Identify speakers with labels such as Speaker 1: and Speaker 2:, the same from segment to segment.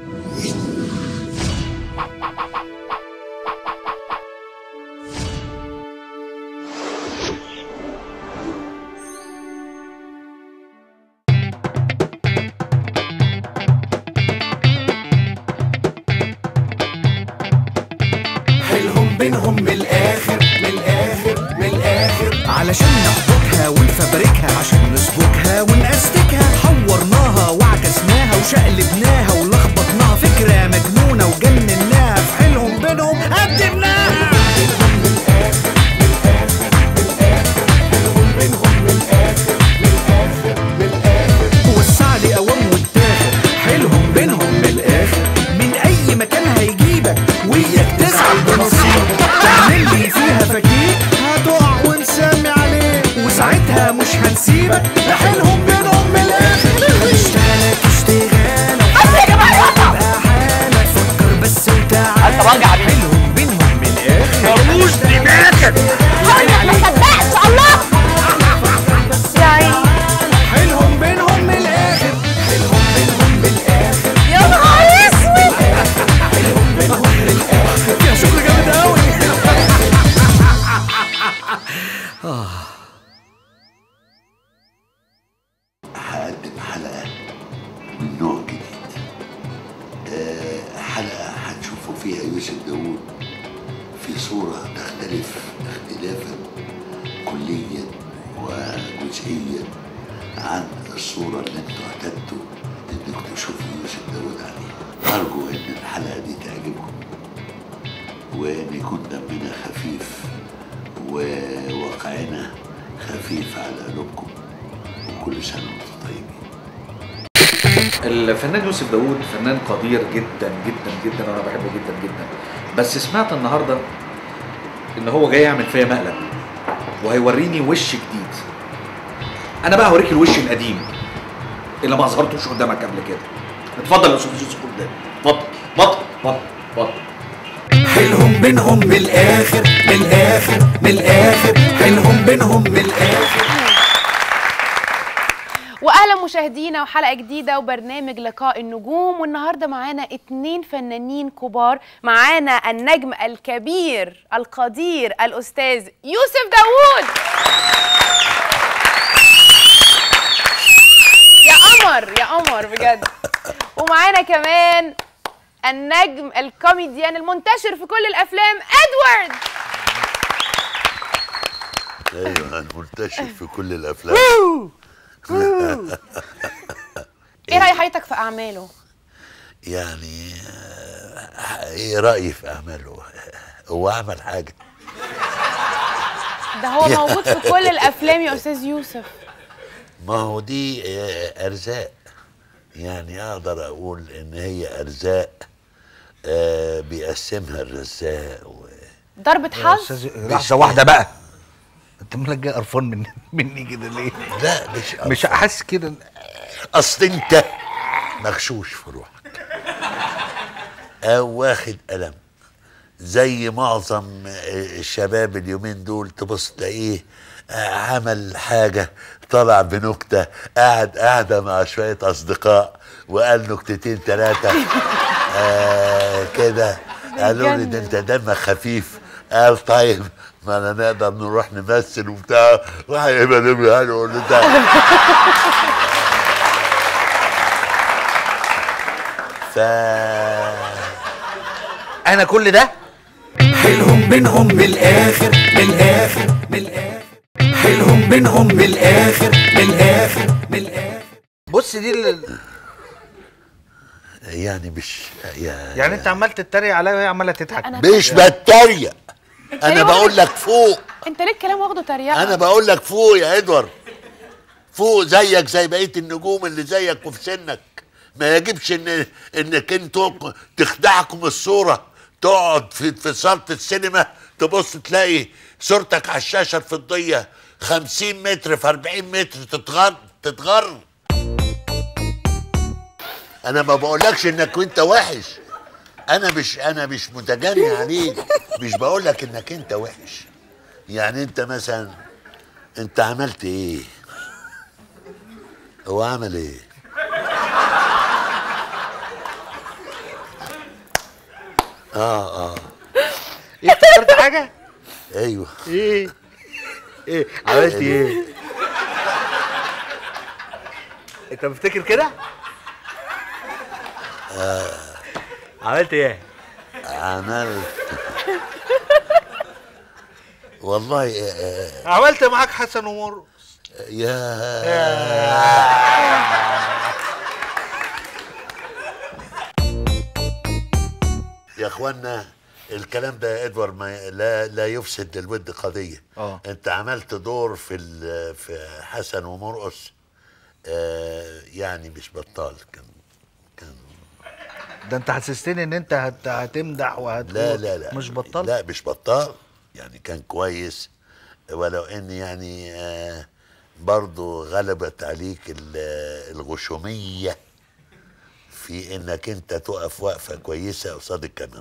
Speaker 1: حيلهم بينهم من الاخر من الاخر من الاخر علشان نحبكها ونفبركها عشان نسبكها ونأستكها حورناها وعكسناها وشقلبناها ولخبطناها فكرة مجنونة وجنناها في حيلهم بينهم قدمناها وسع لي قوام واتاخر حيلهم بينهم من الاخر من اي مكان هيجيبك وياك تسعى بنصيبك تعمل لي فيها فكيك هتقع ونسمي عليك وساعتها مش هنسيبك ده حيلهم بينهم من الاخر هنشتغلك اشتغالك تبقى حالك فكر بس وتعالى
Speaker 2: انت راجع بيه.
Speaker 1: حيلهم بينهم من الاخر
Speaker 2: ملوش دماغك
Speaker 3: ما صدقش الله يا عيني
Speaker 1: حيلهم بينهم من الاخر حيلهم بينهم من الاخر
Speaker 3: يا نهار اسود
Speaker 1: فيها شغل جامد قوي
Speaker 4: هقدم حلقة من نوع جديد آه، حلقة هتشوفوا فيها يوسف داوود في صورة تختلف اختلافا كليا وجزئيا عن الصورة اللي انتوا اعتدتوا انكم تشوفوا يوسف داوود عليها أرجو إن الحلقة دي تعجبكم وإن يكون دمنا خفيف وواقعنا خفيف على قلوبكم وكل سنة وانتم طيبين
Speaker 5: الفنان يوسف داوود فنان قدير جدا جدا جدا وانا بحبه جدا جدا بس سمعت النهارده ان هو جاي يعمل فيا مقلب وهيوريني وش جديد انا بقى هوريك الوش القديم اللي ما ظهرتوش قدامك قبل كده اتفضل يا استاذ يوسف قدامي اتفضل اتفضل اتفضل اتفضل
Speaker 1: حيلهم بينهم من الاخر من الاخر من الاخر حيلهم بينهم من الاخر
Speaker 6: واهلا مشاهدينا وحلقه جديده وبرنامج لقاء النجوم والنهارده معانا اتنين فنانين كبار معانا النجم الكبير القدير الاستاذ يوسف داوود يا قمر يا قمر بجد ومعانا كمان النجم الكوميديان المنتشر في كل الافلام ادوارد
Speaker 4: ايوه منتشر في كل الافلام
Speaker 6: ايه راي حضرتك في اعماله
Speaker 4: يعني آه، ايه رايي في اعماله هو عمل حاجه
Speaker 6: ده هو موجود في كل الافلام يا استاذ يوسف
Speaker 4: ما هو دي آه، ارزاق يعني اقدر اقول ان هي ارزاق آه، بيقسمها الرزاق و...
Speaker 6: ضربة
Speaker 7: يا
Speaker 6: حظ
Speaker 7: استاذ لحظه واحده بقى انت مالك جاي قرفان من مني كده ليه؟
Speaker 4: لا مش
Speaker 7: مش حاسس كده
Speaker 4: اصل انت مغشوش في روحك او واخد قلم زي معظم الشباب اليومين دول تبص تلاقيه عمل حاجة طلع بنكتة قاعد قاعدة مع شوية أصدقاء وقال نكتتين ثلاثة آه كده قالوا لي ده انت دمك خفيف قال طيب ما انا نقدر نروح نمثل وبتاع وهيبقى نبقى قالوا له ده ف
Speaker 7: انا كل ده
Speaker 1: حيلهم بينهم من الاخر من الاخر من الاخر حيلهم بينهم من الاخر من الاخر من الاخر
Speaker 7: بص دي ال-
Speaker 4: يعني مش يا
Speaker 7: يعني انت عمال تتريق عليا وهي عماله تضحك
Speaker 6: انا
Speaker 4: مش بتريق انا
Speaker 6: ليه
Speaker 4: بقول
Speaker 6: واخد-
Speaker 4: لك فوق
Speaker 6: انت ليه الكلام واخده تريقه
Speaker 4: انا بقول لك فوق يا ادوارد فوق زيك زي بقيه النجوم اللي زيك وفي سنك ما يجبش ان انك انتوا تخدعكم الصوره تقعد في في صاله السينما تبص تلاقي صورتك على الشاشه الفضيه 50 متر في 40 متر تتغر تتغر انا ما بقولكش انك انت وحش انا مش انا مش متجني عليك مش بقولك انك انت وحش يعني انت مثلا انت عملت ايه هو عمل ايه
Speaker 7: عملت ايه؟ انت بتفتكر كده؟ عملت ايه؟
Speaker 4: عملت والله آه، آه،
Speaker 7: عملت معاك حسن ومر
Speaker 4: يا يا اخوانا الكلام ده يا ادوار ما لا لا يفسد للود قضيه
Speaker 7: آه.
Speaker 4: انت عملت دور في ال- في حسن ومرقص آه يعني مش بطال كان كان
Speaker 7: ده انت حسستني ان انت هت... هتمدح وهتقول
Speaker 4: لا لا لا
Speaker 7: مش بطال
Speaker 4: لا مش بطال يعني كان كويس ولو ان يعني آه برضو غلبت عليك ال- الغشومية في انك انت تقف وقفة كويسة قصاد الكاميرا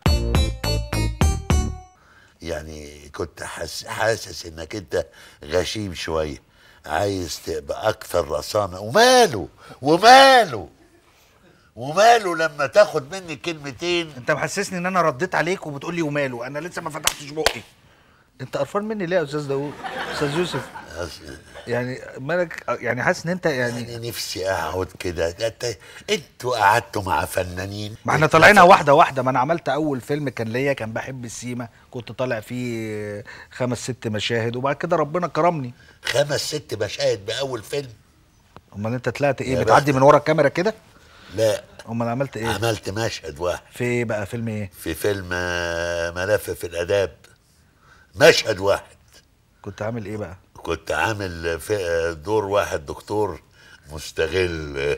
Speaker 4: يعني كنت حاس حاسس انك انت غشيم شوية عايز تبقى اكثر رصانة وماله وماله وماله لما تاخد مني كلمتين
Speaker 7: انت محسسني ان انا رديت عليك وبتقول لي وماله انا لسه ما فتحتش بقي انت قرفان مني ليه يا استاذ داوود استاذ يوسف يعني مالك يعني حاسس ان انت يعني
Speaker 4: انا نفسي اقعد كده ده انت انتوا قعدتوا مع فنانين
Speaker 7: ما احنا طالعينها واحده واحده ما انا عملت اول فيلم كان ليا كان بحب السيما كنت طالع فيه خمس ست مشاهد وبعد كده ربنا كرمني
Speaker 4: خمس ست مشاهد باول فيلم
Speaker 7: امال انت طلعت ايه
Speaker 4: يا
Speaker 7: بتعدي
Speaker 4: بخت.
Speaker 7: من ورا الكاميرا كده
Speaker 4: لا
Speaker 7: امال عملت ايه
Speaker 4: عملت مشهد واحد
Speaker 7: في ايه بقى فيلم ايه
Speaker 4: في فيلم آه، ملف في الاداب مشهد واحد
Speaker 7: كنت عامل ايه بقى
Speaker 4: كنت عامل في آه، دور واحد دكتور مستغل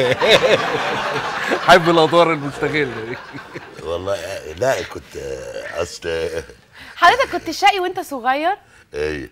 Speaker 7: حب الادوار المستغله
Speaker 4: والله آه، لا كنت آه، اصل آه،
Speaker 6: حضرتك كنت شقي وانت صغير
Speaker 4: ايه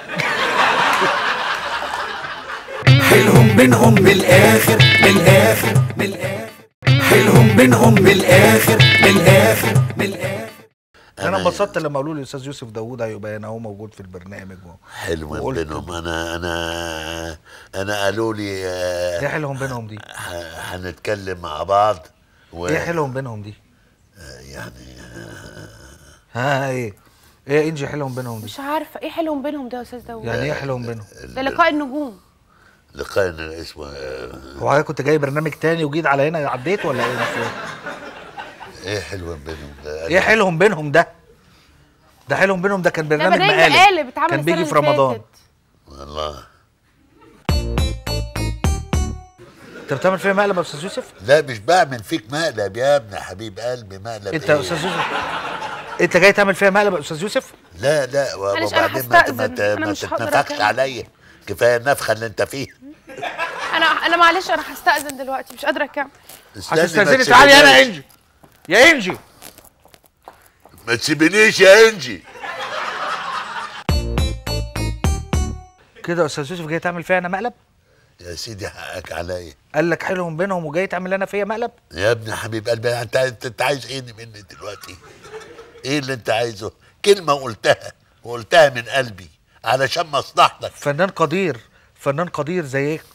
Speaker 1: حيلهم بينهم من الاخر من الاخر من الاخر حيلهم بينهم من الاخر من الاخر من الاخر
Speaker 7: انا انبسطت لما قالوا لي استاذ يوسف داوود هيبقى هنا اهو موجود في البرنامج
Speaker 4: حلو
Speaker 7: وقلت-
Speaker 4: بينهم انا انا انا قالوا لي آه،
Speaker 7: ايه حلوهم بينهم دي
Speaker 4: ه- هنتكلم مع بعض و...
Speaker 7: ايه حلوهم بينهم دي
Speaker 4: يعني
Speaker 7: ها ايه ايه انجي حلوهم بينهم دي
Speaker 6: مش عارفه ايه حلوهم بينهم ده يا استاذ داوود
Speaker 7: يعني ايه حلوهم بينهم
Speaker 6: ده لقاء النجوم
Speaker 4: لقائنا اسمه آه،
Speaker 7: هو حضرتك كنت جاي برنامج تاني وجيت على هنا عديت ولا ايه مش فاهم.
Speaker 4: ايه حلو بينهم ده
Speaker 7: ايه حلوهم بينهم ده ده حلوهم بينهم ده كان
Speaker 6: ده
Speaker 7: برنامج
Speaker 6: برنامج
Speaker 7: مقالب
Speaker 6: مقالب اتعمل
Speaker 7: كان
Speaker 6: السنة
Speaker 7: بيجي في
Speaker 6: اللي
Speaker 7: رمضان
Speaker 6: فاتت.
Speaker 4: والله
Speaker 7: انت بتعمل فيها مقلب يا استاذ يوسف
Speaker 4: لا مش بعمل فيك مقلب يا ابن حبيب قلبي مقلب
Speaker 7: انت
Speaker 4: إيه؟
Speaker 7: يا استاذ يوسف انت جاي تعمل فيها مقلب يا استاذ يوسف
Speaker 4: لا لا
Speaker 6: معلش، أنا
Speaker 4: وبعدين ما ت- ما
Speaker 6: هستأذن.
Speaker 4: ت-
Speaker 6: أنا
Speaker 4: ما
Speaker 6: مش هقدر
Speaker 4: تتنفخش
Speaker 6: أكمل.
Speaker 4: عليا كفايه النفخه اللي انت فيها
Speaker 6: انا انا معلش انا هستأذن دلوقتي مش قادره اكمل
Speaker 4: استني ما
Speaker 7: هتستاذني تعالي هنا يا
Speaker 4: تسيبنيش.
Speaker 7: انجي يا انجي
Speaker 4: ما تسيبنيش يا انجي
Speaker 7: كده يا استاذ يوسف جاي تعمل فيها انا مقلب
Speaker 4: يا سيدي حقك عليا
Speaker 7: قال لك حلوهم بينهم وجاي تعمل انا فيا مقلب
Speaker 4: يا ابن حبيب قلبي انت انت أنت عايز ايه مني دلوقتي ايه اللي انت عايزه كلمه قلتها وقلتها من قلبي علشان مصلحتك
Speaker 7: فنان قدير فنان قدير زيك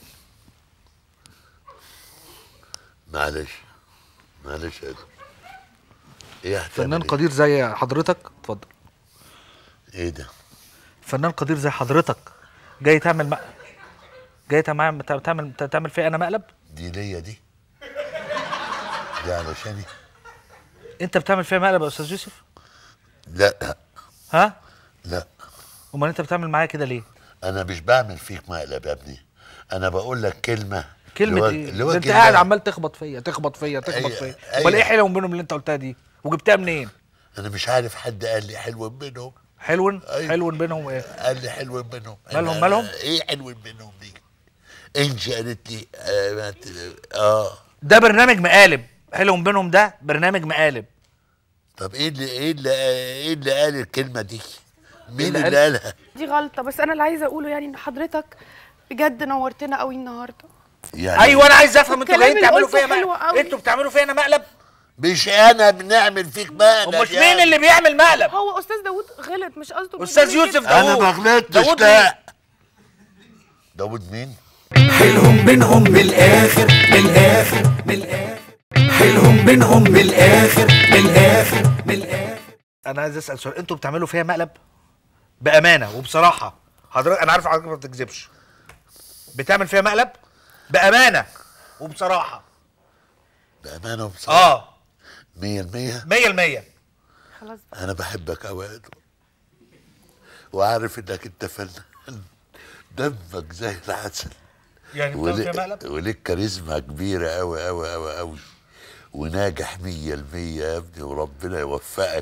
Speaker 4: معلش معلش يا دكتور. ايه هتعمل
Speaker 7: فنان
Speaker 4: إيه؟
Speaker 7: قدير زي حضرتك اتفضل
Speaker 4: ايه ده
Speaker 7: فنان قدير زي حضرتك جاي تعمل مق... جاي تعمل تعمل تعمل فيا انا مقلب
Speaker 4: دي ليا دي دي علشاني
Speaker 7: انت بتعمل فيا مقلب يا استاذ يوسف
Speaker 4: لا
Speaker 7: ها
Speaker 4: لا
Speaker 7: امال انت بتعمل معايا كده ليه
Speaker 4: انا مش بعمل فيك مقلب يا ابني انا بقول لك كلمه
Speaker 7: كلمه
Speaker 4: لوج-
Speaker 7: ايه ده
Speaker 4: لوجه
Speaker 7: انت
Speaker 4: الله.
Speaker 7: قاعد عمال تخبط فيا تخبط فيا تخبط
Speaker 4: أيوة،
Speaker 7: فيا
Speaker 4: أيوة.
Speaker 7: امال ايه حلو بينهم اللي انت قلتها دي وجبتها منين
Speaker 4: انا مش عارف حد قال لي حلو منهم
Speaker 7: حلو
Speaker 4: أيوة.
Speaker 7: حلو بينهم ايه
Speaker 4: قال لي حلو منهم
Speaker 7: مالهم-
Speaker 4: أنا-
Speaker 7: مالهم؟
Speaker 4: ايه حلو منهم دي انجي قالت لي آه, ما ت- اه
Speaker 7: ده برنامج مقالب حلو بينهم ده برنامج مقالب
Speaker 4: طب ايه اللي ايه اللي ايه اللي قال الكلمه دي مين
Speaker 7: اللي
Speaker 4: اللي,
Speaker 7: قال-
Speaker 4: قالها
Speaker 6: دي غلطه بس انا اللي عايزه اقوله يعني ان حضرتك بجد نورتنا قوي النهارده
Speaker 4: يعني
Speaker 7: ايوه انا عايز افهم انتوا
Speaker 6: والكلام
Speaker 7: جايين
Speaker 6: اللي
Speaker 7: تعملوا
Speaker 6: قلته
Speaker 7: فيا
Speaker 6: حلو
Speaker 7: مقلب
Speaker 6: قوي.
Speaker 7: انتوا بتعملوا فيا انا مقلب
Speaker 4: مش انا بنعمل فيك مقلب
Speaker 7: امال
Speaker 4: يا
Speaker 7: مين اللي بيعمل مقلب
Speaker 6: هو استاذ داوود غلط مش قصده
Speaker 7: استاذ
Speaker 6: كده.
Speaker 7: يوسف
Speaker 4: انا
Speaker 7: داوود
Speaker 4: ما غلطتش
Speaker 7: داوود
Speaker 4: لا داوود مين
Speaker 1: حيلهم بينهم من الاخر من الاخر من الاخر حيلهم بينهم من الاخر من الاخر من الاخر
Speaker 7: انا عايز اسال سؤال انتوا بتعملوا فيها مقلب بامانه وبصراحه حضرتك انا عارف حضرتك ما بتكذبش بتعمل فيها مقلب بامانه وبصراحه
Speaker 4: بامانه وبصراحه
Speaker 7: اه
Speaker 4: مية المية
Speaker 7: 100%
Speaker 6: خلاص بقى
Speaker 4: انا بحبك قوي يا ادوار وعارف انك انت فنان دمك زي العسل
Speaker 7: يعني بتعمل فيها
Speaker 4: وليك,
Speaker 7: مقلب
Speaker 4: وليك كاريزما كبيرة أوي أوي أوي أوي وناجح مية المية يا ابني وربنا يوفقك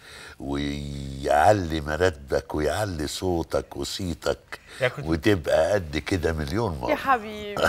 Speaker 4: ويعلي مراتبك ويعلي صوتك وصيتك
Speaker 7: يا كنت-
Speaker 4: وتبقى قد كده مليون
Speaker 6: يا
Speaker 4: مرة
Speaker 6: حبيبي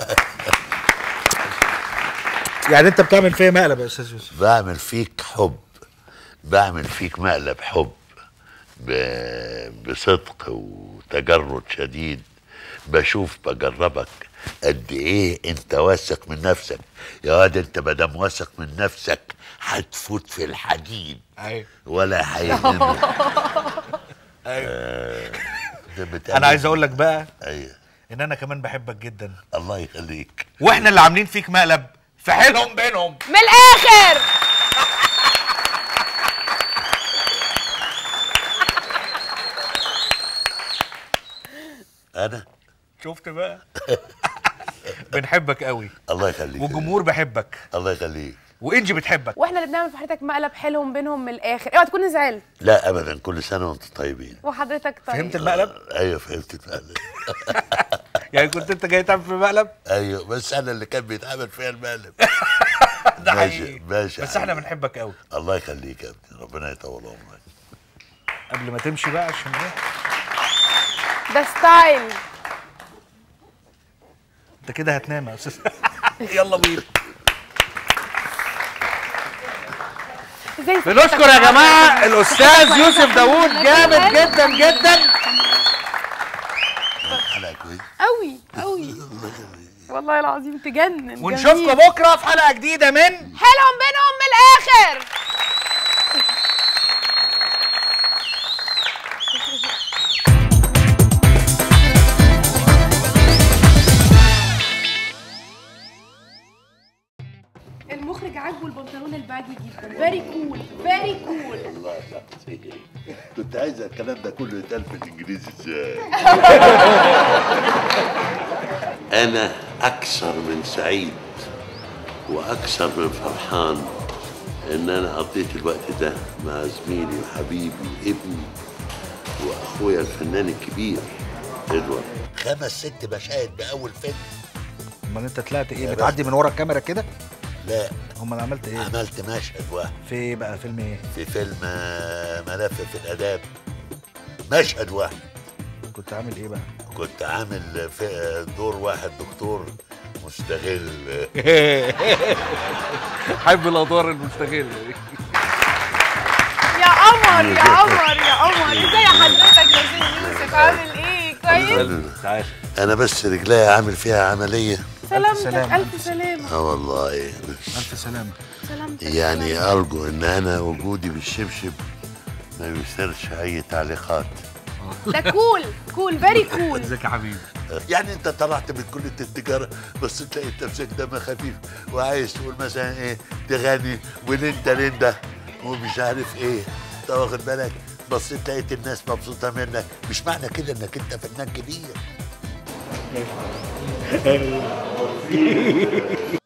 Speaker 7: يعني انت بتعمل فيا مقلب يا استاذ يوسف
Speaker 4: بعمل فيك حب بعمل فيك مقلب حب ب- بصدق وتجرد شديد بشوف بجربك قد ايه انت واثق من نفسك يا واد انت مادام واثق من نفسك هتفوت في الحديد
Speaker 7: ايوه
Speaker 4: ولا هيهمك
Speaker 7: ايوه
Speaker 4: ده بتعمل-
Speaker 7: انا عايز اقول لك بقى
Speaker 4: ايوه
Speaker 7: ان انا كمان بحبك جدا
Speaker 4: الله يخليك
Speaker 7: واحنا اللي عاملين فيك مقلب في حيلهم بينهم
Speaker 6: من الاخر
Speaker 4: انا
Speaker 7: شفت بقى بنحبك قوي
Speaker 4: الله يخليك
Speaker 7: والجمهور بحبك
Speaker 4: الله يخليك
Speaker 7: وانجي بتحبك
Speaker 6: واحنا اللي بنعمل في حياتك مقلب حلوهم بينهم من الاخر اوعى تكون زعلت
Speaker 4: لا ابدا كل سنه وانتم طيبين
Speaker 6: وحضرتك طيب
Speaker 7: فهمت المقلب
Speaker 4: ايوه فهمت المقلب
Speaker 7: يعني كنت انت جاي تعمل في مقلب
Speaker 4: ايوه بس انا اللي كان بيتعمل فيها المقلب
Speaker 7: ده
Speaker 4: ماشي
Speaker 7: حقيقي
Speaker 4: ماشي
Speaker 7: بس احنا
Speaker 4: حبيبي.
Speaker 7: بنحبك قوي
Speaker 4: الله يخليك يا ابني ربنا يطول عمرك
Speaker 7: قبل ما تمشي بقى عشان ايه
Speaker 6: ده ستايل
Speaker 7: انت كده هتنام يا استاذ يلا بينا
Speaker 6: ازاي
Speaker 7: بنشكر يا جماعه الاستاذ يوسف داوود جامد جدا جدا
Speaker 4: حلقه كويس
Speaker 6: قوي قوي والله العظيم تجنن جميل.
Speaker 7: ونشوفكم بكره في حلقه جديده من
Speaker 6: حلهم بينهم من الاخر المخرج عاجبه البنطلون الباجي جدا فيري كول فيري كول
Speaker 4: الله يخليك كنت عايز الكلام ده كله يتقال في الانجليزي ازاي انا اكثر من سعيد واكثر من فرحان ان انا قضيت الوقت ده مع زميلي وحبيبي وابني واخويا الفنان الكبير ادوارد خمس ست مشاهد باول فيلم
Speaker 7: امال انت طلعت ايه
Speaker 4: يا
Speaker 7: بتعدي من ورا الكاميرا كده
Speaker 4: لا
Speaker 7: امال عملت ايه
Speaker 4: عملت مشهد واحد
Speaker 7: في ايه بقى فيلم ايه
Speaker 4: في فيلم آه، ملف في الاداب مشهد واحد
Speaker 7: كنت عامل ايه بقى
Speaker 4: كنت عامل في دور واحد دكتور مستغل
Speaker 7: حب الادوار المستغله دي
Speaker 6: يا قمر يا قمر يا قمر ازاي حضرتك يا سيدي يوسف عامل ايه كويس
Speaker 7: تعال
Speaker 4: انا بس رجلي عامل فيها عمليه
Speaker 6: سلامتك
Speaker 7: سلامة.
Speaker 6: الف سلامه
Speaker 4: اه والله
Speaker 7: الف سلامه
Speaker 6: سلامتك
Speaker 4: يعني ارجو ان انا وجودي بالشبشب ما يثيرش اي تعليقات
Speaker 6: ده كول كول فيري كول
Speaker 7: ازيك يا حبيبي
Speaker 4: يعني انت طلعت من كليه التجاره بس تلاقي نفسك دم خفيف وعايز تقول مثلا ايه تغني وليندا ليندا ومش عارف ايه انت واخد بالك بصيت لقيت الناس مبسوطه منك مش معنى كده انك انت فنان كبير